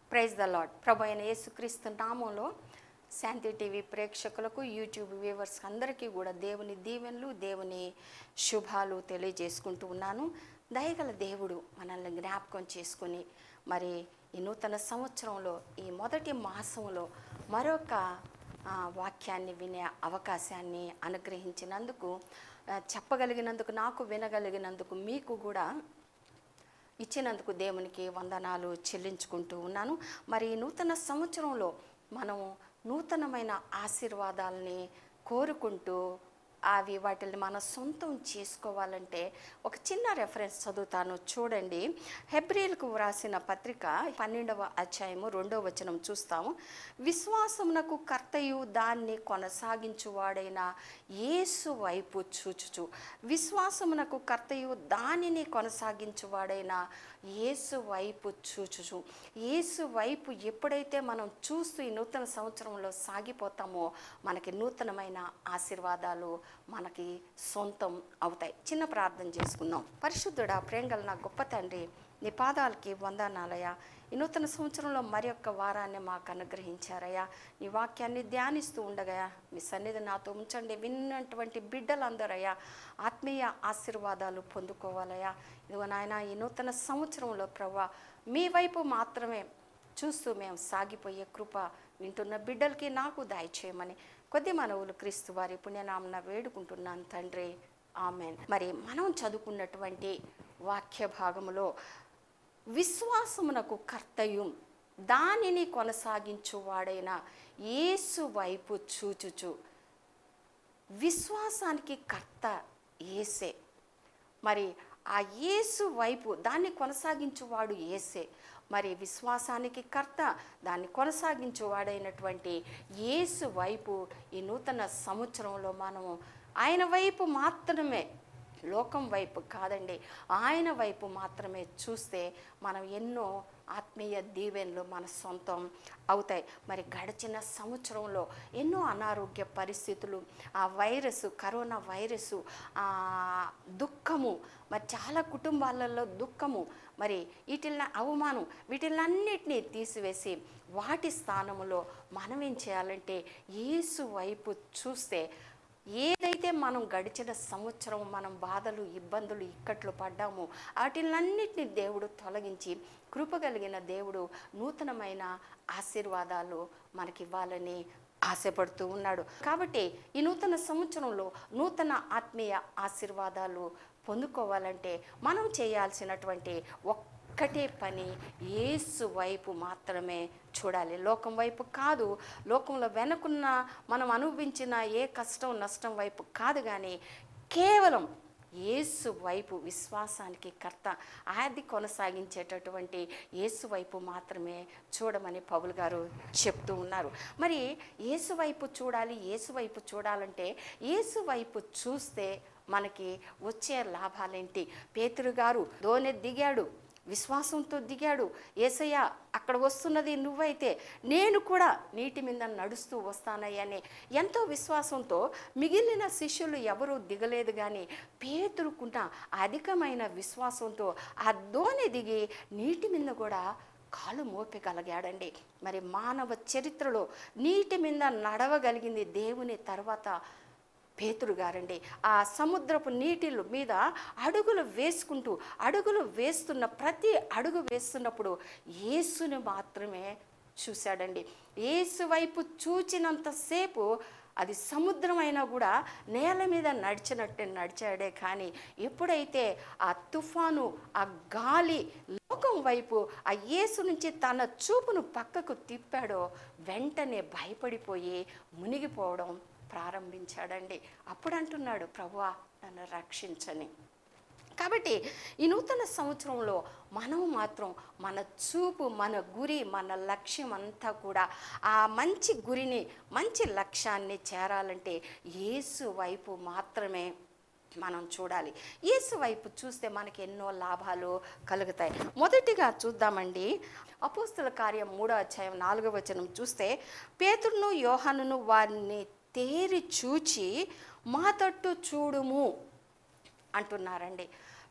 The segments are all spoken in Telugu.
ప్రైజ్ ద లాడ్ ప్రభు అయిన యేసుక్రీస్తు నామంలో శాంతి టీవీ ప్రేక్షకులకు యూట్యూబ్ వ్యూవర్స్ అందరికీ కూడా దేవుని దీవెనలు దేవుని శుభాలు తెలియజేసుకుంటూ ఉన్నాను దయగల దేవుడు మనల్ని జ్ఞాపకం చేసుకుని మరి ఈ నూతన సంవత్సరంలో ఈ మొదటి మాసంలో మరొక ఆ, వాక్యాన్ని వినే అవకాశాన్ని అనుగ్రహించినందుకు ఆ, చెప్పగలిగినందుకు నాకు వినగలిగినందుకు మీకు కూడా ఇచ్చినందుకు దేవునికి వందనాలు చెల్లించుకుంటూ ఉన్నాను మరి ఈ నూతన సంవత్సరంలో మనం నూతనమైన ఆశీర్వాదాలని కోరుకుంటూ అవి వాటిని మన సొంతం చేసుకోవాలంటే ఒక చిన్న రెఫరెన్స్ చదువుతాను చూడండి హెబ్రిల్కు వ్రాసిన పత్రిక పన్నెండవ అధ్యాయము రెండవ వచనం చూస్తాము విశ్వాసమునకు కర్తయు దాన్ని కొనసాగించువాడైన యేసు వైపు చూచుచు విశ్వాసమునకు కర్తయు దానిని కొనసాగించువాడైన యేసు వైపు చూచుచు యేసు వైపు ఎప్పుడైతే మనం చూస్తూ ఈ నూతన సంవత్సరంలో సాగిపోతామో మనకి నూతనమైన ఆశీర్వాదాలు మనకి సొంతం అవుతాయి చిన్న ప్రార్థన చేసుకుందాం పరిశుద్ధుడా ప్రేంగల నా గొప్ప తండ్రి నీ పాదాలకి వందనాలయ్యా ఈ నూతన సంవత్సరంలో మరి ఒక్క వారాన్ని మాకు అనుగ్రహించారయ్యా నీ వాక్యాన్ని ధ్యానిస్తూ ఉండగా మీ సన్నిధి నాతో ఉంచండి విన్నటువంటి బిడ్డలందరయ్యా ఆత్మీయ ఆశీర్వాదాలు పొందుకోవాలయ్యా ఇదిగో నాయన ఈ నూతన సంవత్సరంలో ప్రభా మీ వైపు మాత్రమే చూస్తూ మేము సాగిపోయే కృప వింటున్న బిడ్డలకి నాకు దయచేయమని కొద్ది మనవులు క్రీస్తు వారి పుణ్యనామన వేడుకుంటున్నాను తండ్రి ఆమెన్ మరి మనం చదువుకున్నటువంటి వాక్య భాగములో విశ్వాసమునకు కర్తయు దానిని కొనసాగించువాడైన యేసు వైపు చూచుచు విశ్వాసానికి కర్త ఏసే మరి ఆ యేసు వైపు దాన్ని కొనసాగించువాడు ఏసే మరి విశ్వాసానికి కర్త దాన్ని కొనసాగించువాడైనటువంటి యేసు వైపు ఈ నూతన సంవత్సరంలో మనము ఆయన వైపు మాత్రమే లోకం వైపు కాదండి ఆయన వైపు మాత్రమే చూస్తే మనం ఎన్నో ఆత్మీయ దీవెనలు మన సొంతం అవుతాయి మరి గడిచిన సంవత్సరంలో ఎన్నో అనారోగ్య పరిస్థితులు ఆ వైరస్ కరోనా వైరస్ ఆ దుఃఖము మరి చాలా కుటుంబాలలో దుఃఖము మరి వీటిల్ని అవమానం వీటిలన్నిటినీ తీసివేసి వాటి స్థానంలో మనం ఏం చేయాలంటే యేసు వైపు చూస్తే ఏదైతే మనం గడిచిన సంవత్సరం మనం బాధలు ఇబ్బందులు ఇక్కట్లు పడ్డామో వాటిలన్నిటిని దేవుడు తొలగించి కృప కలిగిన దేవుడు నూతనమైన ఆశీర్వాదాలు మనకివ్వాలని ఆశపడుతూ ఉన్నాడు కాబట్టి ఈ నూతన సంవత్సరంలో నూతన ఆత్మీయ ఆశీర్వాదాలు పొందుకోవాలంటే మనం చేయాల్సినటువంటి ఒక్కటే పని యేసు వైపు మాత్రమే చూడాలి లోకం వైపు కాదు లోకంలో వెనకున్న మనం అనుభవించిన ఏ కష్టం నష్టం వైపు కాదు కానీ కేవలం యేసు వైపు విశ్వాసానికి కర్త ఆది కొనసాగించేటటువంటి యేసు వైపు మాత్రమే చూడమని పౌలు గారు చెప్తూ ఉన్నారు మరి యేసు వైపు చూడాలి యేసు వైపు చూడాలంటే యేసు వైపు చూస్తే మనకి వచ్చే లాభాలేంటి పేతురు గారు దోనె దిగాడు విశ్వాసంతో దిగాడు ఏసయ్య అక్కడ వస్తున్నది నువ్వైతే నేను కూడా నీటి మీద నడుస్తూ వస్తానయ్యని ఎంతో విశ్వాసంతో మిగిలిన శిష్యులు ఎవరూ దిగలేదు కానీ పేతురుకున్న అధికమైన విశ్వాసంతో ఆ దోణి దిగి నీటి మీద కూడా కాలు మోపగలిగాడండి మరి మానవ చరిత్రలో నీటి మీద నడవగలిగింది దేవుని తర్వాత పేతురు గారండి ఆ సముద్రపు నీటిల మీద అడుగులు వేసుకుంటూ అడుగులు వేస్తున్న ప్రతి అడుగు వేస్తున్నప్పుడు యేసుని మాత్రమే చూశాడండి యేసు వైపు చూచినంతసేపు అది సముద్రం అయినా కూడా నేల మీద నడిచినట్టే నడిచాడే కానీ ఎప్పుడైతే ఆ తుఫాను ఆ గాలి లోకం వైపు ఆ యేసు నుంచి తన చూపును పక్కకు తిప్పాడో వెంటనే భయపడిపోయి మునిగిపోవడం ప్రారంభించాడండి అప్పుడు అంటున్నాడు ప్రభువా నన్ను రక్షించని కాబట్టి ఈ నూతన సంవత్సరంలో మనం మాత్రం మన చూపు మన గురి మన లక్ష్యం అంతా కూడా ఆ మంచి గురిని మంచి లక్ష్యాన్ని చేరాలంటే యేసు వైపు మాత్రమే మనం చూడాలి యేసు వైపు చూస్తే మనకి ఎన్నో లాభాలు కలుగుతాయి మొదటిగా చూద్దామండి అపోస్తుల కార్యం మూడో అధ్యాయం నాలుగో వచనం చూస్తే పేతురును యోహానును వారిని తేరి చూచి మా తట్టు చూడుము అంటున్నారండి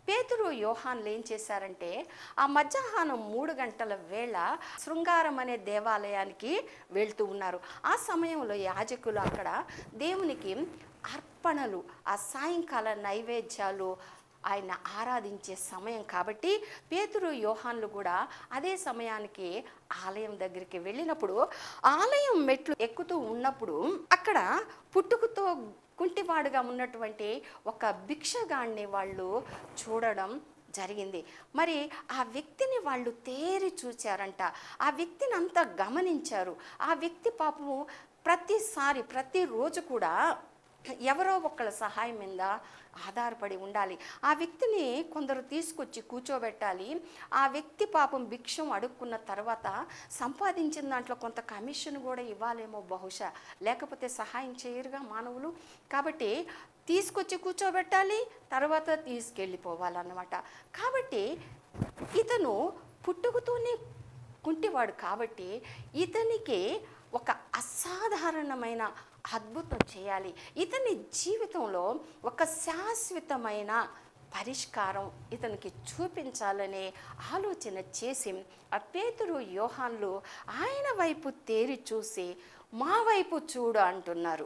పేతురు యోహాన్లు ఏం చేశారంటే ఆ మధ్యాహ్నం మూడు గంటల వేళ శృంగారం అనే దేవాలయానికి వెళ్తూ ఉన్నారు ఆ సమయంలో యాజకులు అక్కడ దేవునికి అర్పణలు ఆ సాయంకాల నైవేద్యాలు ఆయన ఆరాధించే సమయం కాబట్టి పేతురు యోహాన్లు కూడా అదే సమయానికి ఆలయం దగ్గరికి వెళ్ళినప్పుడు ఆలయం మెట్లు ఎక్కుతూ ఉన్నప్పుడు అక్కడ పుట్టుకతో కుంటివాడుగా ఉన్నటువంటి ఒక భిక్షగాన్ని వాళ్ళు చూడడం జరిగింది మరి ఆ వ్యక్తిని వాళ్ళు తేరి చూచారంట ఆ వ్యక్తిని అంతా గమనించారు ఆ వ్యక్తి పాపము ప్రతిసారి ప్రతిరోజు కూడా ఎవరో ఒకళ్ళ సహాయం మీద ఆధారపడి ఉండాలి ఆ వ్యక్తిని కొందరు తీసుకొచ్చి కూర్చోబెట్టాలి ఆ వ్యక్తి పాపం భిక్షం అడుక్కున్న తర్వాత సంపాదించిన దాంట్లో కొంత కమిషన్ కూడా ఇవ్వాలేమో బహుశా లేకపోతే సహాయం చేయరుగా మానవులు కాబట్టి తీసుకొచ్చి కూర్చోబెట్టాలి తర్వాత తీసుకెళ్ళిపోవాలన్నమాట కాబట్టి ఇతను పుట్టుకతోనే కుంటివాడు కాబట్టి ఇతనికి ఒక అసాధారణమైన అద్భుతం చేయాలి ఇతని జీవితంలో ఒక శాశ్వతమైన పరిష్కారం ఇతనికి చూపించాలనే ఆలోచన చేసి ఆ పేతురు యోహాన్లు ఆయన వైపు తేరి చూసి మా వైపు చూడు అంటున్నారు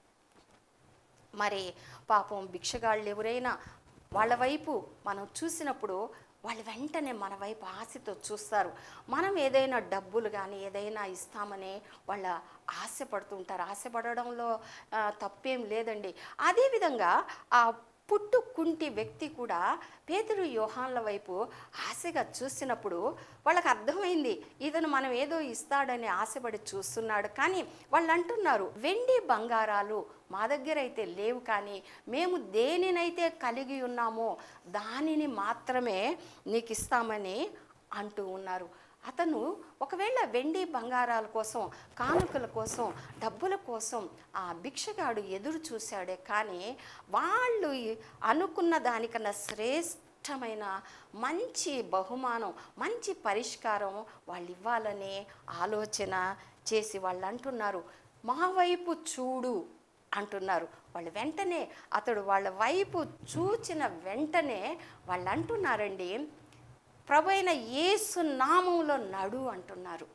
మరి పాపం భిక్షగాళ్ళు ఎవరైనా వాళ్ళ వైపు మనం చూసినప్పుడు వాళ్ళు వెంటనే మన వైపు ఆశతో చూస్తారు మనం ఏదైనా డబ్బులు కానీ ఏదైనా ఇస్తామని వాళ్ళ ఆశపడుతుంటారు ఆశపడడంలో ఆ, తప్పేం లేదండి అదేవిధంగా ఆ పుట్టు కుంటి వ్యక్తి కూడా పేతురు యోహాన్ల వైపు ఆశగా చూసినప్పుడు వాళ్ళకి అర్థమైంది ఇతను మనం ఏదో ఇస్తాడని ఆశపడి చూస్తున్నాడు కానీ వాళ్ళు అంటున్నారు వెండి బంగారాలు మా దగ్గర అయితే లేవు కానీ మేము దేనినైతే కలిగి ఉన్నామో దానిని మాత్రమే నీకు ఇస్తామని అంటూ ఉన్నారు అతను ఒకవేళ వెండి బంగారాల కోసం కానుకల కోసం డబ్బుల కోసం ఆ భిక్షగాడు ఎదురు చూశాడే కానీ వాళ్ళు అనుకున్న దానికన్నా శ్రేష్టమైన మంచి బహుమానం మంచి పరిష్కారం వాళ్ళు ఇవ్వాలనే ఆలోచన చేసి వాళ్ళు అంటున్నారు మా వైపు చూడు అంటున్నారు వాళ్ళు వెంటనే అతడు వాళ్ళ వైపు చూచిన వెంటనే వాళ్ళు అంటున్నారండి ప్రభు అయిన యేసు నామంలో నడు అంటున్నారు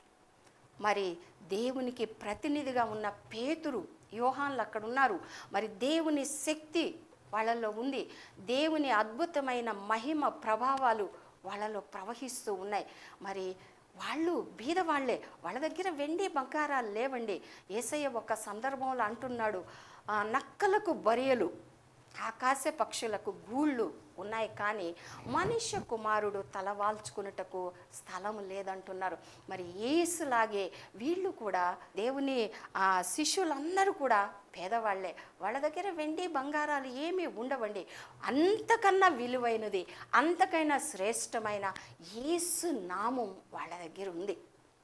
మరి దేవునికి ప్రతినిధిగా ఉన్న పేతురు యోహాన్లు అక్కడ ఉన్నారు మరి దేవుని శక్తి వాళ్ళలో ఉంది దేవుని అద్భుతమైన మహిమ ప్రభావాలు వాళ్ళలో ప్రవహిస్తూ ఉన్నాయి మరి వాళ్ళు బీదవాళ్లే వాళ్ళ దగ్గర వెండి బంగారాలు లేవండి ఏసయ్య ఒక సందర్భంలో అంటున్నాడు "ఆ, నక్కలకు బరియలు ఆకాశ పక్షులకు గూళ్ళు ఉన్నాయి కానీ మనుష్య కుమారుడు తలవాల్చుకున్నటకు స్థలం లేదంటున్నారు మరి ఏసులాగే వీళ్ళు కూడా దేవుని ఆ శిష్యులందరూ కూడా పేదవాళ్లే వాళ్ళ దగ్గర వెండి బంగారాలు ఏమీ ఉండవండి అంతకన్నా విలువైనది అంతకైనా శ్రేష్టమైన యేసు నామం వాళ్ళ దగ్గర ఉంది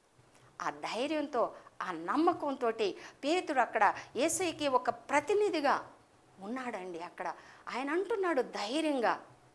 ఆ ధైర్యంతో ఆ నమ్మకంతో పేతుడు అక్కడ ఏసైకి ఒక ప్రతినిధిగా ఉన్నాడండి అక్కడ ఆయన అంటున్నాడు ధైర్యంగా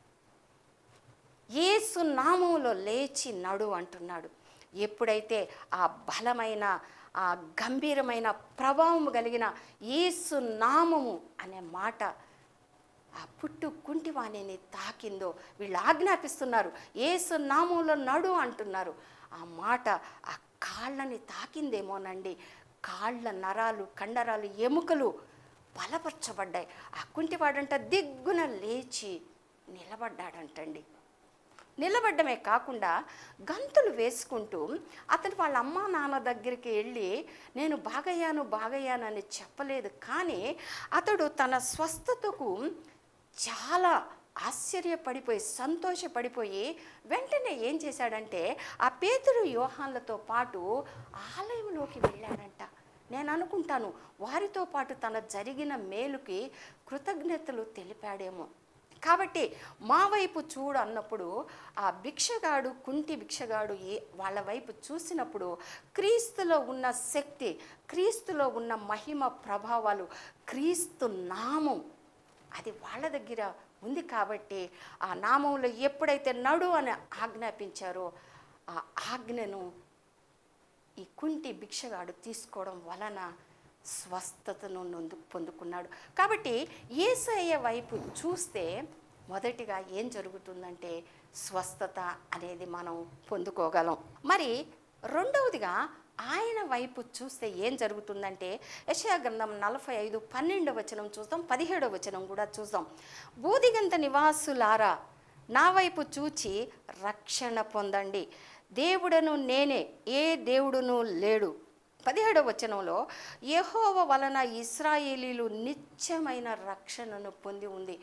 ఏసు నామంలో లేచి నడు అంటున్నాడు ఎప్పుడైతే ఆ బలమైన ఆ గంభీరమైన ప్రభావం కలిగిన ఏసు నామము అనే మాట ఆ పుట్టు కుంటివాణిని తాకిందో వీళ్ళు ఆజ్ఞాపిస్తున్నారు ఏసు నామంలో నడు అంటున్నారు ఆ మాట ఆ కాళ్ళని తాకిందేమోనండి కాళ్ళ నరాలు కండరాలు ఎముకలు బలపరచబడ్డాయి ఆ కుంటివాడంట దిగ్గున లేచి నిలబడ్డాడంటండి నిలబడ్డమే కాకుండా గంతులు వేసుకుంటూ అతను వాళ్ళ అమ్మా నాన్న దగ్గరికి వెళ్ళి నేను బాగయ్యాను బాగయ్యాను అని చెప్పలేదు కానీ అతడు తన స్వస్థతకు చాలా ఆశ్చర్యపడిపోయి సంతోషపడిపోయి వెంటనే ఏం చేశాడంటే ఆ పేతురు యోహాన్లతో పాటు ఆలయంలోకి వెళ్ళాడంట నేను అనుకుంటాను వారితో పాటు తన జరిగిన మేలుకి కృతజ్ఞతలు తెలిపాడేమో కాబట్టి మా వైపు చూడు అన్నప్పుడు ఆ భిక్షగాడు కుంటి భిక్షగాడు ఏ వాళ్ళ వైపు చూసినప్పుడు క్రీస్తులో ఉన్న శక్తి క్రీస్తులో ఉన్న మహిమ ప్రభావాలు క్రీస్తు నామం అది వాళ్ళ దగ్గర ఉంది కాబట్టి ఆ నామంలో ఎప్పుడైతే నడు అని ఆజ్ఞాపించారో ఆ ఆజ్ఞను ఈ కుంటి భిక్షగాడు తీసుకోవడం వలన స్వస్థతను నొందు పొందుకున్నాడు కాబట్టి ఏసయ్య వైపు చూస్తే మొదటిగా ఏం జరుగుతుందంటే స్వస్థత అనేది మనం పొందుకోగలం మరి రెండవదిగా ఆయన వైపు చూస్తే ఏం జరుగుతుందంటే యశయా గ్రంథం నలభై ఐదు పన్నెండో వచనం చూద్దాం పదిహేడో వచనం కూడా చూద్దాం బూదిగంత నివాసులారా నా వైపు చూచి రక్షణ పొందండి దేవుడను నేనే ఏ దేవుడును లేడు పదిహేడవ వచనంలో యెహోవా వలన ఇస్రాయేలీలు నిత్యమైన రక్షణను పొంది ఉంది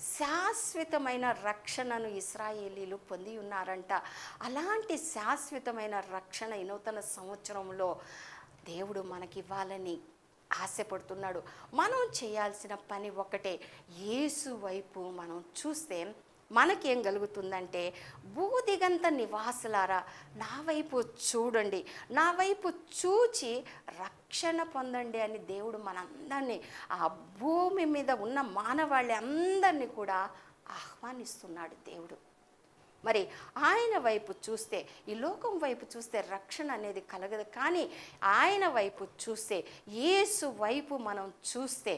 శాశ్వతమైన రక్షణను ఇస్రాయేలీలు పొంది ఉన్నారంట అలాంటి శాశ్వతమైన రక్షణ ఈ నూతన సంవత్సరంలో దేవుడు మనకి ఇవ్వాలని ఆశపడుతున్నాడు మనం చేయాల్సిన పని ఒకటే యేసు వైపు మనం చూస్తే మనకేం కలుగుతుందంటే భూదిగంత నివాసులారా నా వైపు చూడండి నా వైపు చూచి రక్షణ పొందండి అని దేవుడు మనందరినీ ఆ భూమి మీద ఉన్న మానవాళ్ళి అందరినీ కూడా ఆహ్వానిస్తున్నాడు దేవుడు మరి ఆయన వైపు చూస్తే ఈ లోకం వైపు చూస్తే రక్షణ అనేది కలగదు కానీ ఆయన వైపు చూస్తే యేసు వైపు మనం చూస్తే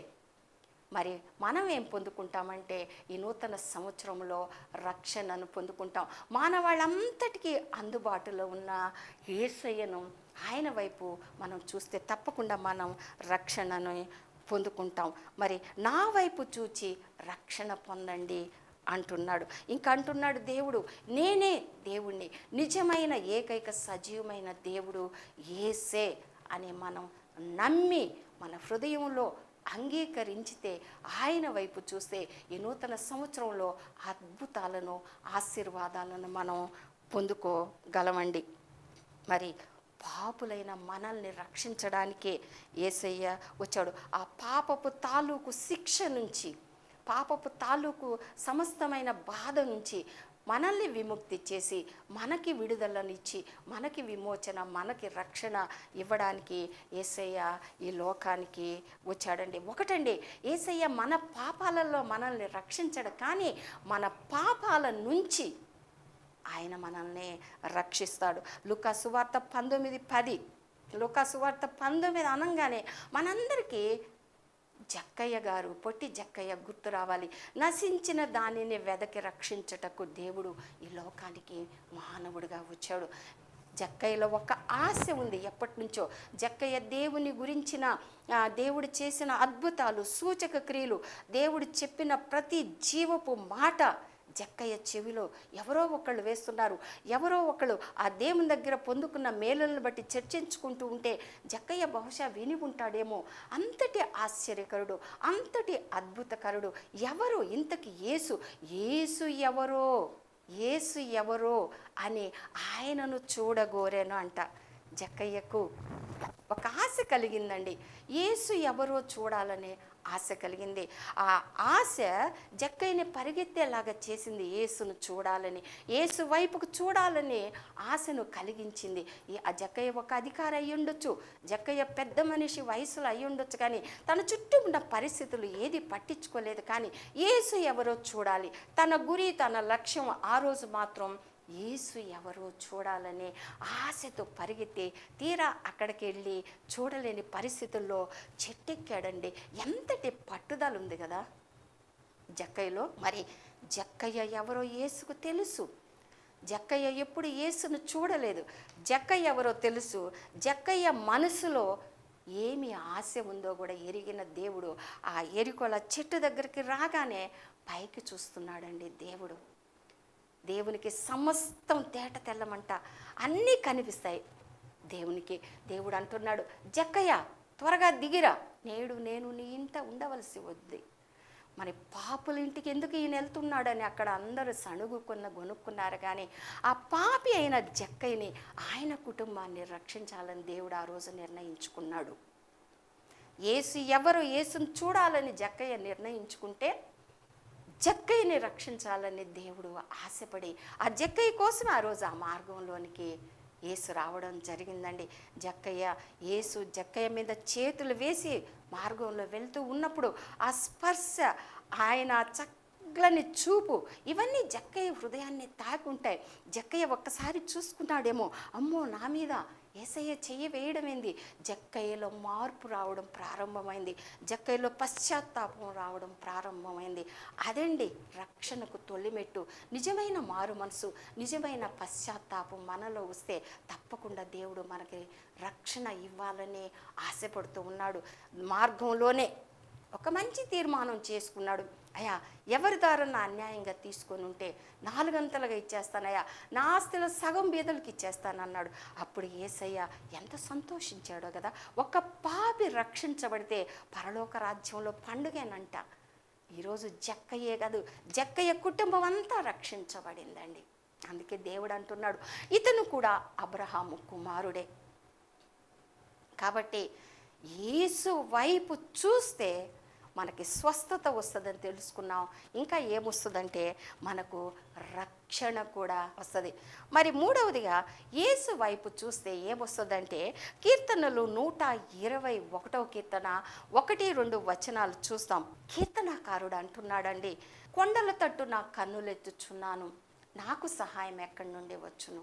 మరి మనం ఏం పొందుకుంటామంటే ఈ నూతన సంవత్సరంలో రక్షణను పొందుకుంటాం మానవాళ్ళంతటికీ అందుబాటులో ఉన్న ఏసయ్యను ఆయన వైపు మనం చూస్తే తప్పకుండా మనం రక్షణను పొందుకుంటాం మరి నా వైపు చూచి రక్షణ పొందండి అంటున్నాడు ఇంకా అంటున్నాడు దేవుడు నేనే దేవుణ్ణి నిజమైన ఏకైక సజీవమైన దేవుడు ఏసే అని మనం నమ్మి మన హృదయంలో అంగీకరించితే ఆయన వైపు చూస్తే ఈ నూతన సంవత్సరంలో అద్భుతాలను ఆశీర్వాదాలను మనం పొందుకోగలమండి మరి పాపులైన మనల్ని రక్షించడానికే ఏసయ్య వచ్చాడు ఆ పాపపు తాలూకు శిక్ష నుంచి పాపపు తాలూకు సమస్తమైన బాధ నుంచి మనల్ని విముక్తి చేసి మనకి విడుదలనిచ్చి మనకి విమోచన మనకి రక్షణ ఇవ్వడానికి ఏసయ్య ఈ లోకానికి వచ్చాడండి ఒకటండి ఏసయ్య మన పాపాలలో మనల్ని రక్షించడు కానీ మన పాపాల నుంచి ఆయన మనల్ని రక్షిస్తాడు లుకా సువార్త పంతొమ్మిది పది లుకా సువార్త పంతొమ్మిది అనగానే మనందరికీ జక్కయ్య గారు పొట్టి జక్కయ్య గుర్తు రావాలి నశించిన దానిని వెదకి రక్షించటకు దేవుడు ఈ లోకానికి మానవుడిగా వచ్చాడు జక్కయ్యలో ఒక ఆశ ఉంది ఎప్పటి నుంచో జక్కయ్య దేవుని గురించిన ఆ, దేవుడు చేసిన అద్భుతాలు సూచక క్రియలు దేవుడు చెప్పిన ప్రతి జీవపు మాట జక్కయ్య చెవిలో ఎవరో ఒకళ్ళు వేస్తున్నారు ఎవరో ఒకళ్ళు ఆ దేవుని దగ్గర పొందుకున్న మేలులను బట్టి చర్చించుకుంటూ ఉంటే జక్కయ్య బహుశా విని ఉంటాడేమో అంతటి ఆశ్చర్యకరుడు అంతటి అద్భుతకరుడు ఎవరు ఇంతకి యేసు యేసు ఎవరో యేసు ఎవరో అని ఆయనను చూడగోరాను అంట జక్కయ్యకు ఒక ఆశ కలిగిందండి యేసు ఎవరో చూడాలనే ఆశ కలిగింది ఆ ఆశ జక్కయ్యని పరిగెత్తేలాగా చేసింది యేసును చూడాలని యేసు వైపుకు చూడాలని ఆశను కలిగించింది ఈ ఆ జక్కయ్య ఒక అధికారి అయి ఉండొచ్చు జక్కయ్య పెద్ద మనిషి వయసులో అయి ఉండొచ్చు కానీ తన చుట్టూ ఉన్న పరిస్థితులు ఏది పట్టించుకోలేదు కానీ యేసు ఎవరో చూడాలి తన గురి తన లక్ష్యం ఆ రోజు మాత్రం యేసు ఎవరో చూడాలనే ఆశతో పరిగెత్తి తీరా అక్కడికి వెళ్ళి చూడలేని పరిస్థితుల్లో చెట్టెక్కాడండి ఎంతటి పట్టుదల ఉంది కదా జక్కయ్యలో మరి జక్కయ్య ఎవరో యేసుకు తెలుసు జక్కయ్య ఎప్పుడు యేసును చూడలేదు జక్కయ్య ఎవరో తెలుసు జక్కయ్య మనసులో ఏమి ఆశ ఉందో కూడా ఎరిగిన దేవుడు ఆ ఎరికొల చెట్టు దగ్గరికి రాగానే పైకి చూస్తున్నాడండి దేవుడు దేవునికి సమస్తం తేట తెల్లమంట అన్నీ కనిపిస్తాయి దేవునికి దేవుడు అంటున్నాడు జక్కయ్య త్వరగా దిగిరా నేడు నేను నీ ఇంట ఉండవలసి వద్ది మరి పాపుల ఇంటికి ఎందుకు ఈయన వెళ్తున్నాడని అక్కడ అందరూ సణుగుకున్న గొనుక్కున్నారు కానీ ఆ పాపి అయిన జక్కయ్యని ఆయన కుటుంబాన్ని రక్షించాలని దేవుడు ఆ రోజు నిర్ణయించుకున్నాడు యేసు ఎవరు యేసును చూడాలని జక్కయ్య నిర్ణయించుకుంటే జక్కయ్యని రక్షించాలని దేవుడు ఆశపడి ఆ జక్కయ్య కోసం ఆ రోజు ఆ మార్గంలోనికి యేసు రావడం జరిగిందండి జక్కయ్య యేసు జక్కయ్య మీద చేతులు వేసి మార్గంలో వెళ్తూ ఉన్నప్పుడు ఆ స్పర్శ ఆయన చక్కని చూపు ఇవన్నీ జక్కయ్య హృదయాన్ని తాకుంటాయి జక్కయ్య ఒక్కసారి చూసుకున్నాడేమో అమ్మో నా మీద ఏసయ్య చెయ్యి వేయడం ఏంది జక్కయ్యలో మార్పు రావడం ప్రారంభమైంది జక్కయ్యలో పశ్చాత్తాపం రావడం ప్రారంభమైంది అదండి రక్షణకు తొలిమెట్టు నిజమైన మారు మనసు నిజమైన పశ్చాత్తాపం మనలో వస్తే తప్పకుండా దేవుడు మనకి రక్షణ ఇవ్వాలని ఆశపడుతూ ఉన్నాడు మార్గంలోనే ఒక మంచి తీర్మానం చేసుకున్నాడు అయ్యా ఎవరి దారన్నా అన్యాయంగా తీసుకొని ఉంటే నాలుగంతలుగా ఇచ్చేస్తానయ్యా నా ఆస్తిలో సగం బీదలకి ఇచ్చేస్తానన్నాడు అప్పుడు ఏసయ్య ఎంత సంతోషించాడో కదా ఒక పాపి రక్షించబడితే పరలోక రాజ్యంలో పండుగేనంట ఈరోజు జక్కయ్యే కాదు జక్కయ్య కుటుంబం అంతా రక్షించబడిందండి అందుకే దేవుడు అంటున్నాడు ఇతను కూడా అబ్రహాము కుమారుడే కాబట్టి యేసు వైపు చూస్తే మనకి స్వస్థత వస్తుందని తెలుసుకున్నాం ఇంకా ఏమొస్తుందంటే మనకు రక్షణ కూడా వస్తుంది మరి మూడవదిగా యేసు వైపు చూస్తే ఏమొస్తుందంటే కీర్తనలు నూట ఇరవై ఒకటవ కీర్తన ఒకటి రెండు వచనాలు చూస్తాం కీర్తనాకారుడు అంటున్నాడండి కొండల తట్టు నా కన్నులెత్తుచున్నాను నాకు సహాయం ఎక్కడి నుండి వచ్చును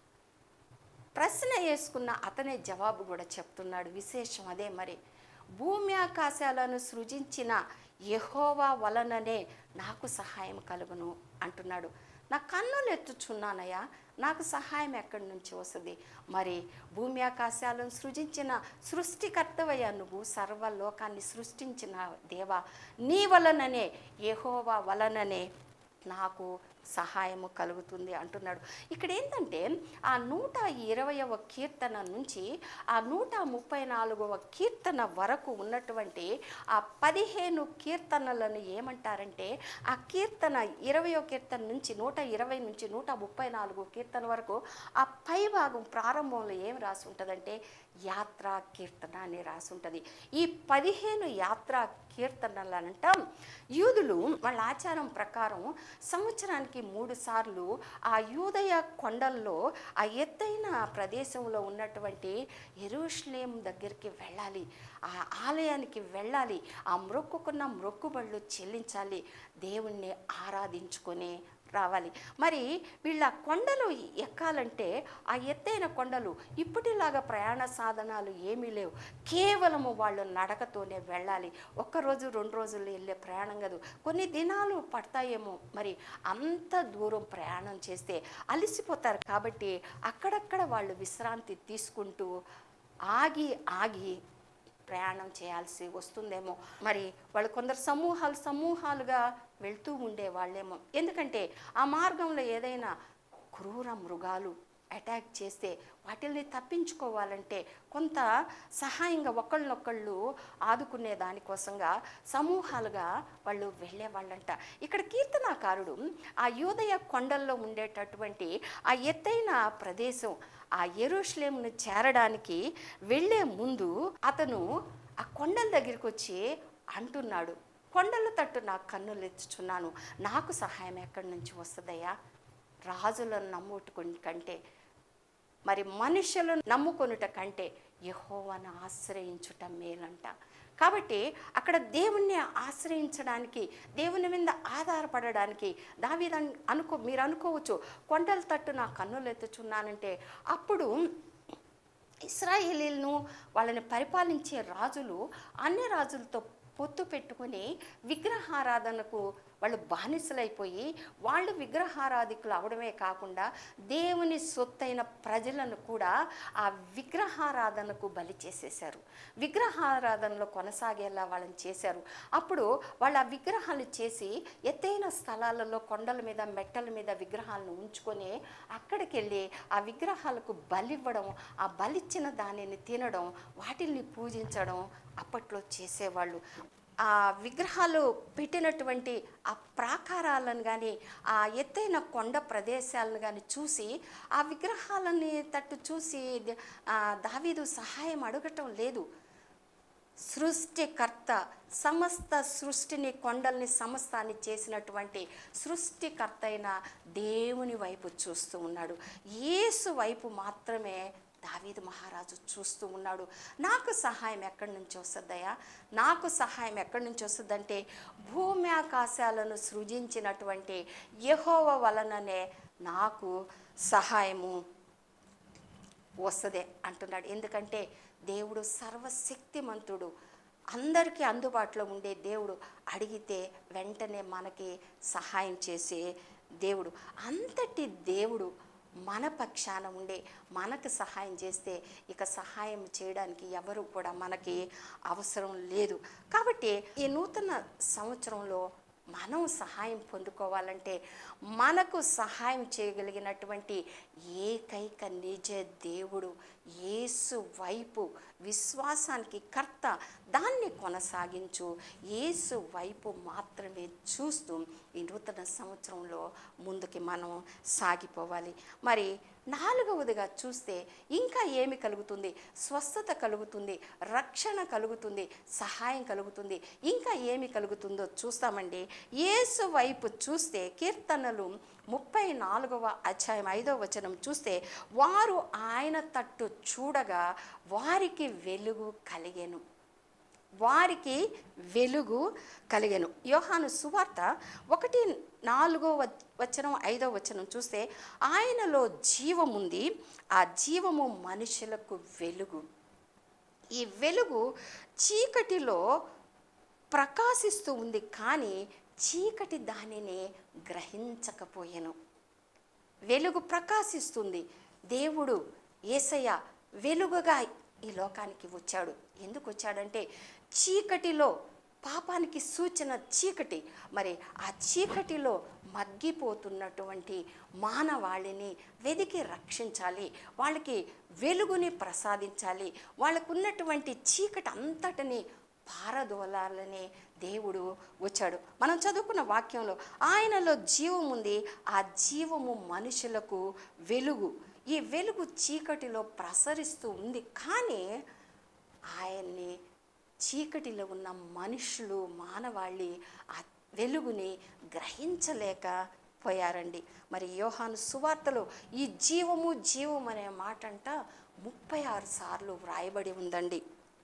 ప్రశ్న వేసుకున్న అతనే జవాబు కూడా చెప్తున్నాడు విశేషం అదే మరి భూమి ఆకాశాలను సృజించిన యెహోవా వలననే నాకు సహాయం కలుగును అంటున్నాడు నా కన్నులు ఎత్తుచున్నానయ్యా నాకు సహాయం ఎక్కడి నుంచి వస్తుంది మరి భూమి ఆకాశాలను సృజించిన సృష్టికర్తవయ్యా నువ్వు సర్వలోకాన్ని సృష్టించిన దేవా నీ వలననే యెహోవా వలననే నాకు సహాయము కలుగుతుంది అంటున్నాడు ఇక్కడ ఏంటంటే ఆ నూట ఇరవయవ కీర్తన నుంచి ఆ నూట ముప్పై నాలుగవ కీర్తన వరకు ఉన్నటువంటి ఆ పదిహేను కీర్తనలను ఏమంటారంటే ఆ కీర్తన ఇరవయో కీర్తన నుంచి నూట ఇరవై నుంచి నూట ముప్పై నాలుగు కీర్తన వరకు ఆ పై భాగం ప్రారంభంలో ఏం రాసి ఉంటుందంటే యాత్రా కీర్తన అని రాసి ఉంటుంది ఈ పదిహేను యాత్రా కీర్తనలనంట యూదులు వాళ్ళ ఆచారం ప్రకారం సంవత్సరానికి మూడు సార్లు ఆ యూదయ కొండల్లో ఆ ఎత్తైన ప్రదేశంలో ఉన్నటువంటి ఎరుషులేం దగ్గరికి వెళ్ళాలి ఆ ఆలయానికి వెళ్ళాలి ఆ మొక్కుకున్న మొక్కుబళ్ళు చెల్లించాలి దేవుణ్ణి ఆరాధించుకొని రావాలి మరి వీళ్ళ కొండలు ఎక్కాలంటే ఆ ఎత్తైన కొండలు ఇప్పటిలాగా ప్రయాణ సాధనాలు ఏమీ లేవు కేవలము వాళ్ళు నడకతోనే వెళ్ళాలి ఒక్కరోజు రెండు రోజులు వెళ్ళే ప్రయాణం కాదు కొన్ని దినాలు పడతాయేమో మరి అంత దూరం ప్రయాణం చేస్తే అలసిపోతారు కాబట్టి అక్కడక్కడ వాళ్ళు విశ్రాంతి తీసుకుంటూ ఆగి ఆగి ప్రయాణం చేయాల్సి వస్తుందేమో మరి వాళ్ళు కొందరు సమూహాలు సమూహాలుగా వెళ్తూ ఉండే వాళ్ళేమో ఎందుకంటే ఆ మార్గంలో ఏదైనా క్రూర మృగాలు అటాక్ చేస్తే వాటిల్ని తప్పించుకోవాలంటే కొంత సహాయంగా ఒకళ్ళనొకళ్ళు ఆదుకునే దానికోసంగా సమూహాలుగా వాళ్ళు వెళ్ళే వాళ్ళంట ఇక్కడ కీర్తనాకారుడు ఆ యోదయ కొండల్లో ఉండేటటువంటి ఆ ఎత్తైన ప్రదేశం ఆ ఎరుషులేమును చేరడానికి వెళ్ళే ముందు అతను ఆ కొండల దగ్గరికి వచ్చి అంటున్నాడు కొండల తట్టు నా కన్నులు ఎత్తుచున్నాను నాకు సహాయం ఎక్కడి నుంచి వస్తుందయ్యా రాజులను నమ్ముకుని కంటే మరి మనుషులను నమ్ముకొనుట కంటే యహోవాను ఆశ్రయించుట మేలంట కాబట్టి అక్కడ దేవుణ్ణి ఆశ్రయించడానికి దేవుని మీద ఆధారపడడానికి దావీద అనుకో మీరు అనుకోవచ్చు కొండల తట్టు నా కన్నులు ఎత్తుచున్నానంటే అప్పుడు ఇస్రాయేలీలను వాళ్ళని పరిపాలించే రాజులు అన్ని రాజులతో పొత్తు పెట్టుకుని విగ్రహారాధనకు వాళ్ళు బానిసలైపోయి వాళ్ళు విగ్రహారాధికులు అవడమే కాకుండా దేవుని సొత్తైన ప్రజలను కూడా ఆ విగ్రహారాధనకు బలి చేసేశారు విగ్రహారాధనలో కొనసాగేలా వాళ్ళని చేశారు అప్పుడు వాళ్ళు ఆ విగ్రహాలు చేసి ఎత్తైన స్థలాలలో కొండల మీద మెట్టల మీద విగ్రహాలను ఉంచుకొని అక్కడికి వెళ్ళి ఆ విగ్రహాలకు బలివ్వడం ఆ బలిచ్చిన దానిని తినడం వాటిల్ని పూజించడం అప్పట్లో చేసేవాళ్ళు ఆ విగ్రహాలు పెట్టినటువంటి ఆ ప్రాకారాలను కానీ ఆ ఎత్తైన కొండ ప్రదేశాలను కానీ చూసి ఆ విగ్రహాలని తట్టు చూసి ద- ఆ దావీదు సహాయం అడగటం లేదు సృష్టికర్త సమస్త సృష్టిని కొండల్ని సమస్తాన్ని చేసినటువంటి సృష్టికర్త అయిన దేవుని వైపు చూస్తూ ఉన్నాడు యేసు వైపు మాత్రమే దావీదు మహారాజు చూస్తూ ఉన్నాడు నాకు సహాయం ఎక్కడి నుంచి వస్తుందయ్యా నాకు సహాయం ఎక్కడి నుంచి వస్తుందంటే భూమి ఆకాశాలను సృజించినటువంటి యెహోవ వలననే నాకు సహాయము వస్తుంది అంటున్నాడు ఎందుకంటే దేవుడు సర్వశక్తిమంతుడు అందరికీ అందుబాటులో ఉండే దేవుడు అడిగితే వెంటనే మనకి సహాయం చేసే దేవుడు అంతటి దేవుడు మన పక్షాన ఉండే మనకు సహాయం చేస్తే ఇక సహాయం చేయడానికి ఎవరు కూడా మనకి అవసరం లేదు కాబట్టి ఈ నూతన సంవత్సరంలో మనం సహాయం పొందుకోవాలంటే మనకు సహాయం చేయగలిగినటువంటి ఏకైక నిజ దేవుడు యేసు వైపు విశ్వాసానికి కర్త దాన్ని కొనసాగించు యేసు వైపు మాత్రమే చూస్తూ ఈ నూతన సంవత్సరంలో ముందుకి మనం సాగిపోవాలి మరి నాలుగవదిగా చూస్తే ఇంకా ఏమి కలుగుతుంది స్వస్థత కలుగుతుంది రక్షణ కలుగుతుంది సహాయం కలుగుతుంది ఇంకా ఏమి కలుగుతుందో చూస్తామండి యేసు వైపు చూస్తే కీర్తనలు ముప్పై నాలుగవ అధ్యాయం ఐదవ వచనం చూస్తే వారు ఆయన తట్టు చూడగా వారికి వెలుగు కలిగెను వారికి వెలుగు కలిగెను యోహాను సువార్త ఒకటి నాలుగో వ- వచనం ఐదో వచనం చూస్తే ఆయనలో జీవముంది ఆ జీవము మనుషులకు వెలుగు ఈ వెలుగు చీకటిలో ప్రకాశిస్తూ ఉంది కానీ చీకటి దానిని గ్రహించకపోయెను వెలుగు ప్రకాశిస్తుంది దేవుడు ఏసయ్య వెలుగుగా ఈ లోకానికి వచ్చాడు ఎందుకు వచ్చాడంటే చీకటిలో పాపానికి సూచన చీకటి మరి ఆ చీకటిలో మగ్గిపోతున్నటువంటి మానవాళిని వెదికి రక్షించాలి వాళ్ళకి వెలుగుని ప్రసాదించాలి వాళ్ళకు ఉన్నటువంటి చీకటి అంతటిని పారదోలాలని దేవుడు వచ్చాడు మనం చదువుకున్న వాక్యంలో ఆయనలో జీవం ఉంది ఆ జీవము మనుషులకు వెలుగు ఈ వెలుగు చీకటిలో ప్రసరిస్తూ ఉంది కానీ ఆయన్ని చీకటిలో ఉన్న మనుషులు మానవాళి ఆ వెలుగుని గ్రహించలేక పోయారండి మరి యోహాను సువార్తలో ఈ జీవము జీవం అనే మాట అంట ముప్పై ఆరు సార్లు వ్రాయబడి ఉందండి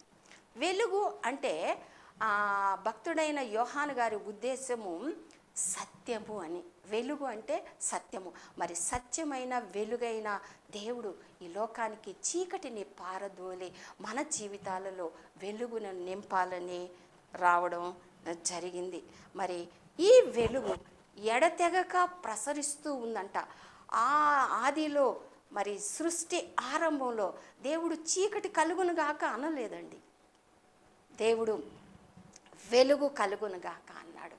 వెలుగు అంటే ఆ భక్తుడైన యోహాను గారి ఉద్దేశము సత్యము అని వెలుగు అంటే సత్యము మరి సత్యమైన వెలుగైన దేవుడు ఈ లోకానికి చీకటిని పారదోలి మన జీవితాలలో వెలుగును నింపాలని రావడం జరిగింది మరి ఈ వెలుగు ఎడతెగక ప్రసరిస్తూ ఉందంట ఆ ఆదిలో మరి సృష్టి ఆరంభంలో దేవుడు చీకటి కలుగునుగాక అనలేదండి దేవుడు వెలుగు కలుగునుగాక అన్నాడు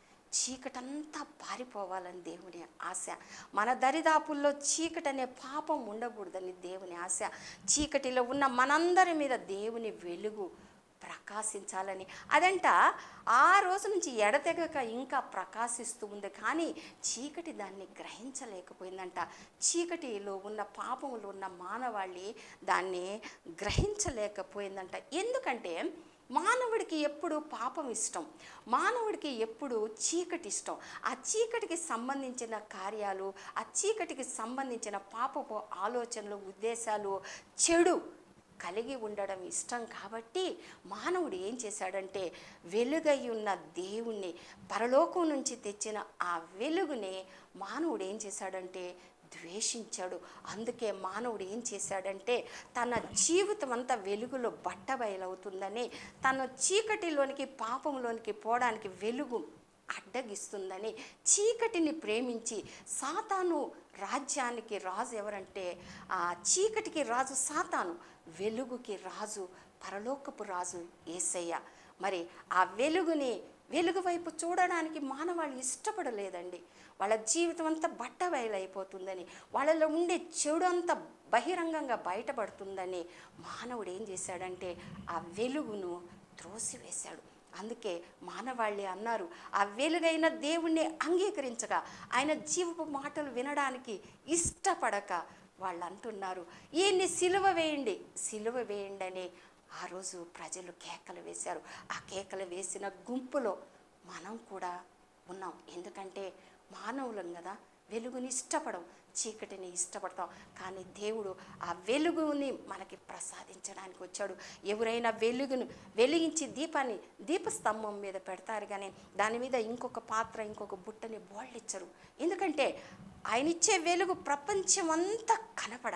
చీకటంతా పారిపోవాలని దేవుని ఆశ మన దరిదాపుల్లో చీకటి అనే పాపం ఉండకూడదని దేవుని ఆశ చీకటిలో ఉన్న మనందరి మీద దేవుని వెలుగు ప్రకాశించాలని అదంట ఆ రోజు నుంచి ఎడతెగక ఇంకా ప్రకాశిస్తూ ఉంది కానీ చీకటి దాన్ని గ్రహించలేకపోయిందంట చీకటిలో ఉన్న పాపములు ఉన్న మానవాళి దాన్ని గ్రహించలేకపోయిందంట ఎందుకంటే మానవుడికి ఎప్పుడు పాపం ఇష్టం మానవుడికి ఎప్పుడు చీకటి ఇష్టం ఆ చీకటికి సంబంధించిన కార్యాలు ఆ చీకటికి సంబంధించిన పాపపు ఆలోచనలు ఉద్దేశాలు చెడు కలిగి ఉండడం ఇష్టం కాబట్టి మానవుడు ఏం చేశాడంటే వెలుగై ఉన్న దేవుణ్ణి పరలోకం నుంచి తెచ్చిన ఆ వెలుగుని మానవుడు ఏం చేశాడంటే ద్వేషించాడు అందుకే మానవుడు ఏం చేశాడంటే తన జీవితం అంతా వెలుగులో బట్టబయలవుతుందని తన చీకటిలోనికి పాపంలోనికి పోవడానికి వెలుగు అడ్డగిస్తుందని చీకటిని ప్రేమించి సాతాను రాజ్యానికి రాజు ఎవరంటే ఆ చీకటికి రాజు సాతాను వెలుగుకి రాజు పరలోకపు రాజు ఏసయ్య మరి ఆ వెలుగుని వెలుగు వైపు చూడడానికి మానవాళ్ళు ఇష్టపడలేదండి వాళ్ళ జీవితం అంతా బట్ట బయలైపోతుందని వాళ్ళలో ఉండే చెడు అంతా బహిరంగంగా బయటపడుతుందని మానవుడు ఏం చేశాడంటే ఆ వెలుగును త్రోసివేశాడు అందుకే మానవాళ్ళి అన్నారు ఆ వెలుగైన దేవుణ్ణి అంగీకరించగా ఆయన జీవపు మాటలు వినడానికి ఇష్టపడక వాళ్ళు అంటున్నారు ఈయన్ని సిలువ వేయండి సిలువ వేయండి అని ఆ రోజు ప్రజలు కేకలు వేశారు ఆ కేకలు వేసిన గుంపులో మనం కూడా ఉన్నాం ఎందుకంటే మానవులం కదా వెలుగుని ఇష్టపడం చీకటిని ఇష్టపడతాం కానీ దేవుడు ఆ వెలుగుని మనకి ప్రసాదించడానికి వచ్చాడు ఎవరైనా వెలుగును వెలిగించి దీపాన్ని దీపస్తంభం మీద పెడతారు కానీ దాని మీద ఇంకొక పాత్ర ఇంకొక బుట్టని బోళ్ళిచ్చరు ఎందుకంటే ఆయన ఇచ్చే వెలుగు ప్రపంచం అంతా కనపడాలి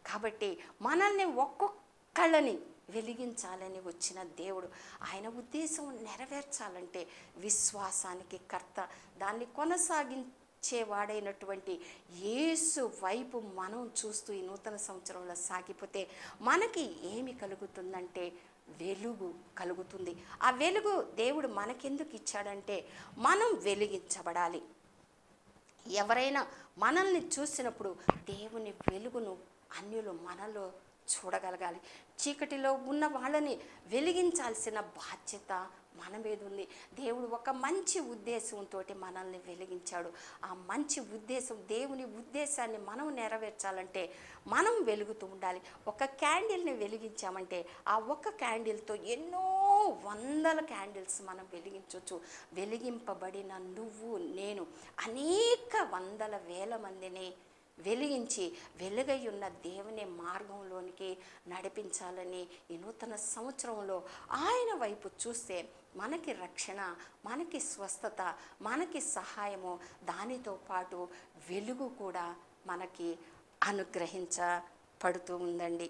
కాబట్టి మనల్ని ఒక్కొక్కళ్ళని వెలిగించాలని వచ్చిన దేవుడు ఆయన ఉద్దేశం నెరవేర్చాలంటే విశ్వాసానికి కర్త దాన్ని కొనసాగించేవాడైనటువంటి యేసు వైపు మనం చూస్తూ ఈ నూతన సంవత్సరంలో సాగిపోతే మనకి ఏమి కలుగుతుందంటే వెలుగు కలుగుతుంది ఆ వెలుగు దేవుడు మనకెందుకు ఇచ్చాడంటే మనం వెలిగించబడాలి ఎవరైనా మనల్ని చూసినప్పుడు దేవుని వెలుగును అన్యులు మనలో చూడగలగాలి చీకటిలో ఉన్న వాళ్ళని వెలిగించాల్సిన బాధ్యత మన మీద ఉంది దేవుడు ఒక మంచి ఉద్దేశంతో మనల్ని వెలిగించాడు ఆ మంచి ఉద్దేశం దేవుని ఉద్దేశాన్ని మనం నెరవేర్చాలంటే మనం వెలుగుతూ ఉండాలి ఒక క్యాండిల్ని వెలిగించామంటే ఆ ఒక్క క్యాండిల్తో ఎన్నో వందల క్యాండిల్స్ మనం వెలిగించవచ్చు వెలిగింపబడిన నువ్వు నేను అనేక వందల వేల మందిని వెలిగించి వెలుగై ఉన్న దేవుని మార్గంలోనికి నడిపించాలని ఈ నూతన సంవత్సరంలో ఆయన వైపు చూస్తే మనకి రక్షణ మనకి స్వస్థత మనకి సహాయము దానితో పాటు వెలుగు కూడా మనకి అనుగ్రహించబడుతూ ఉందండి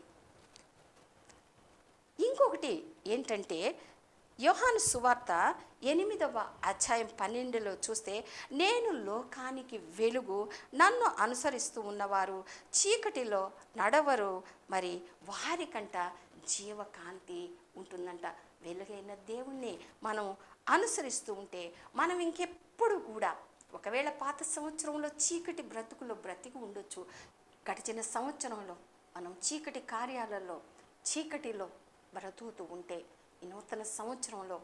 ఇంకొకటి ఏంటంటే యోహాను సువార్త ఎనిమిదవ అధ్యాయం పన్నెండులో చూస్తే నేను లోకానికి వెలుగు నన్ను అనుసరిస్తూ ఉన్నవారు చీకటిలో నడవరు మరి వారికంట జీవకాంతి ఉంటుందంట వెలుగైన దేవుణ్ణి మనం అనుసరిస్తూ ఉంటే మనం ఇంకెప్పుడు కూడా ఒకవేళ పాత సంవత్సరంలో చీకటి బ్రతుకులో బ్రతికి ఉండొచ్చు గడిచిన సంవత్సరంలో మనం చీకటి కార్యాలలో చీకటిలో బ్రతుకుతూ ఉంటే ఈ నూతన సంవత్సరంలో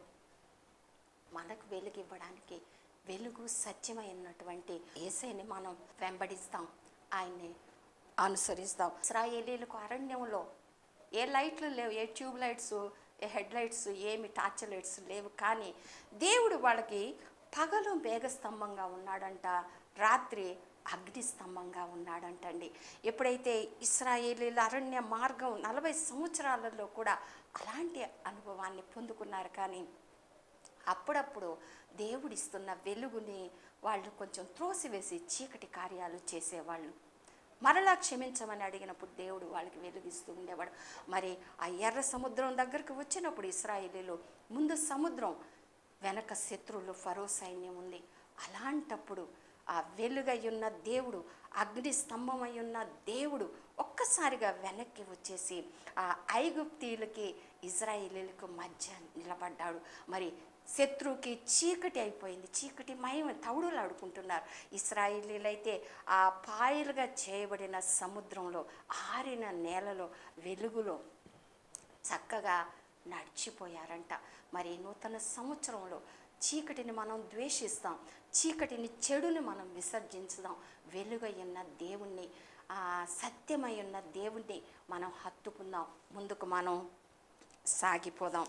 మనకు వెలుగు ఇవ్వడానికి వెలుగు సత్యమైనటువంటి ఏసైని మనం వెంబడిస్తాం ఆయన్ని అనుసరిస్తాం ఇస్రాయేలీలకు అరణ్యంలో ఏ లైట్లు లేవు ఏ ట్యూబ్ లైట్స్ ఏ హెడ్ లైట్స్ ఏమి టార్చ్ లైట్స్ లేవు కానీ దేవుడు వాళ్ళకి పగలు మేఘస్తంభంగా ఉన్నాడంట రాత్రి అగ్ని స్తంభంగా ఉన్నాడంటండి ఎప్పుడైతే ఇస్రాయేలీల అరణ్య మార్గం నలభై సంవత్సరాలలో కూడా అలాంటి అనుభవాన్ని పొందుకున్నారు కానీ అప్పుడప్పుడు దేవుడిస్తున్న వెలుగుని వాళ్ళు కొంచెం త్రోసివేసి చీకటి కార్యాలు చేసేవాళ్ళు మరలా క్షమించమని అడిగినప్పుడు దేవుడు వాళ్ళకి వెలుగిస్తూ ఉండేవాడు మరి ఆ ఎర్ర సముద్రం దగ్గరికి వచ్చినప్పుడు ఇస్రాయేలీలు ముందు సముద్రం వెనక శత్రువులు ఫరో సైన్యం ఉంది అలాంటప్పుడు ఆ వెలుగై ఉన్న దేవుడు అగ్ని స్తంభమై ఉన్న దేవుడు ఒక్కసారిగా వెనక్కి వచ్చేసి ఆ ఐగుప్తీయులకి ఇజ్రాయేలీలకు మధ్య నిలబడ్డాడు మరి శత్రువుకి చీకటి అయిపోయింది చీకటి మయం తౌడులు ఆడుకుంటున్నారు ఇస్రాయిలీలైతే ఆ పాయలుగా చేయబడిన సముద్రంలో ఆరిన నేలలో వెలుగులో చక్కగా నడిచిపోయారంట మరి నూతన సంవత్సరంలో చీకటిని మనం ద్వేషిస్తాం చీకటిని చెడుని మనం విసర్జించుదాం వెలుగయ్యున్న దేవుణ్ణి ఆ సత్యమై ఉన్న దేవుణ్ణి మనం హత్తుకుందాం ముందుకు మనం సాగిపోదాం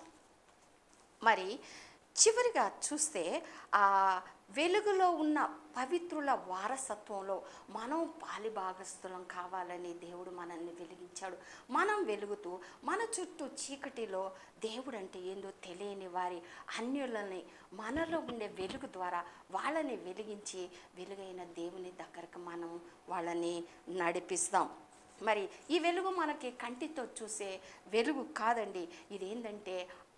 మరి చివరిగా చూస్తే ఆ వెలుగులో ఉన్న పవిత్రుల వారసత్వంలో మనం పాలిభాగస్థులం కావాలని దేవుడు మనల్ని వెలిగించాడు మనం వెలుగుతూ మన చుట్టూ చీకటిలో దేవుడు అంటే ఏందో తెలియని వారి అన్యులని మనలో ఉండే వెలుగు ద్వారా వాళ్ళని వెలిగించి వెలుగైన దేవుని దగ్గరకు మనం వాళ్ళని నడిపిస్తాం మరి ఈ వెలుగు మనకి కంటితో చూసే వెలుగు కాదండి ఇదేంటంటే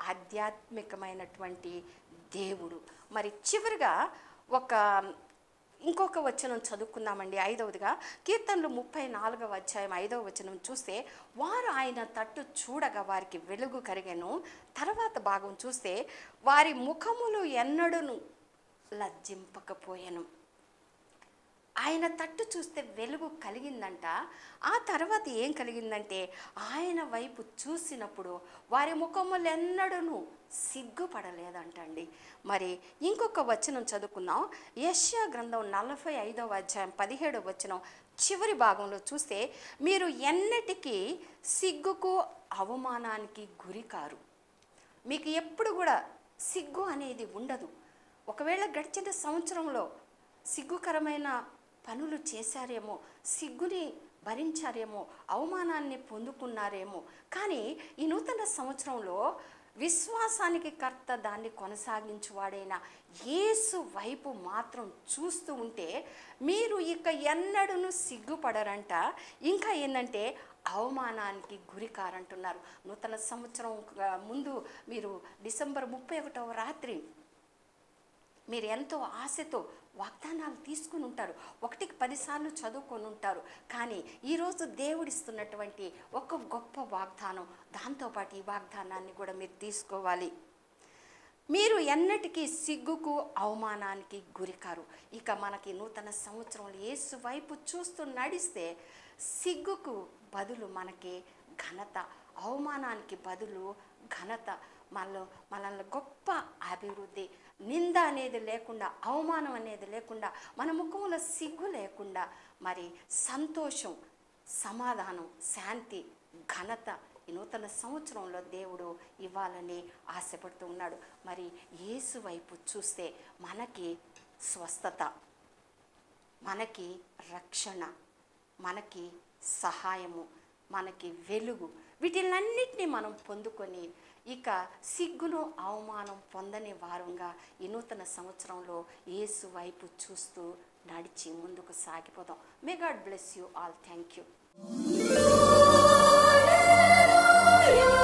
ఆధ్యాత్మికమైనటువంటి దేవుడు మరి చివరిగా ఒక ఇంకొక వచనం చదువుకుందామండి ఐదవదిగా కీర్తనలు ముప్పై నాలుగవ అధ్యాయం ఐదవ వచనం చూస్తే వారు ఆయన తట్టు చూడగా వారికి వెలుగు కరిగెను తర్వాత భాగం చూస్తే వారి ముఖములు ఎన్నడూను లజ్జింపకపోయెను ఆయన తట్టు చూస్తే వెలుగు కలిగిందంట ఆ తర్వాత ఏం కలిగిందంటే ఆయన వైపు చూసినప్పుడు వారి ముఖములు ఎన్నడూను సిగ్గుపడలేదంటండి మరి ఇంకొక వచనం చదువుకుందాం యశ్యా గ్రంథం నలభై ఐదవ అధ్యాయం పదిహేడవ వచనం చివరి భాగంలో చూస్తే మీరు ఎన్నటికీ సిగ్గుకు అవమానానికి గురికారు మీకు ఎప్పుడు కూడా సిగ్గు అనేది ఉండదు ఒకవేళ గడిచిన సంవత్సరంలో సిగ్గుకరమైన పనులు చేశారేమో సిగ్గుని భరించారేమో అవమానాన్ని పొందుకున్నారేమో కానీ ఈ నూతన సంవత్సరంలో విశ్వాసానికి కర్త దాన్ని కొనసాగించువాడైన యేసు వైపు మాత్రం చూస్తూ ఉంటే మీరు ఇక ఎన్నడూను సిగ్గుపడరంట ఇంకా ఏంటంటే అవమానానికి గురి కారంటున్నారు నూతన సంవత్సరం ఆ, ముందు మీరు డిసెంబర్ ముప్పై ఒకటవ రాత్రి మీరు ఎంతో ఆశతో వాగ్దానాలు తీసుకుని ఉంటారు ఒకటికి పదిసార్లు చదువుకొని ఉంటారు కానీ ఈరోజు దేవుడిస్తున్నటువంటి ఒక గొప్ప వాగ్దానం దాంతోపాటు ఈ వాగ్దానాన్ని కూడా మీరు తీసుకోవాలి మీరు ఎన్నటికీ సిగ్గుకు అవమానానికి గురికారు ఇక మనకి నూతన సంవత్సరంలో యేసు వైపు చూస్తూ నడిస్తే సిగ్గుకు బదులు మనకి ఘనత అవమానానికి బదులు ఘనత మనలో మనల్ని గొప్ప అభివృద్ధి నింద అనేది లేకుండా అవమానం అనేది లేకుండా మన ముఖంలో సిగ్గు లేకుండా మరి సంతోషం సమాధానం శాంతి ఘనత ఈ నూతన సంవత్సరంలో దేవుడు ఇవ్వాలని ఆశపడుతూ ఉన్నాడు మరి యేసు వైపు చూస్తే మనకి స్వస్థత మనకి రక్షణ మనకి సహాయము మనకి వెలుగు వీటిలన్నిటినీ మనం పొందుకొని ఇక సిగ్గును అవమానం పొందని వారంగా ఈ నూతన సంవత్సరంలో యేసు వైపు చూస్తూ నడిచి ముందుకు సాగిపోదాం may God bless you all thank you Hallelujah.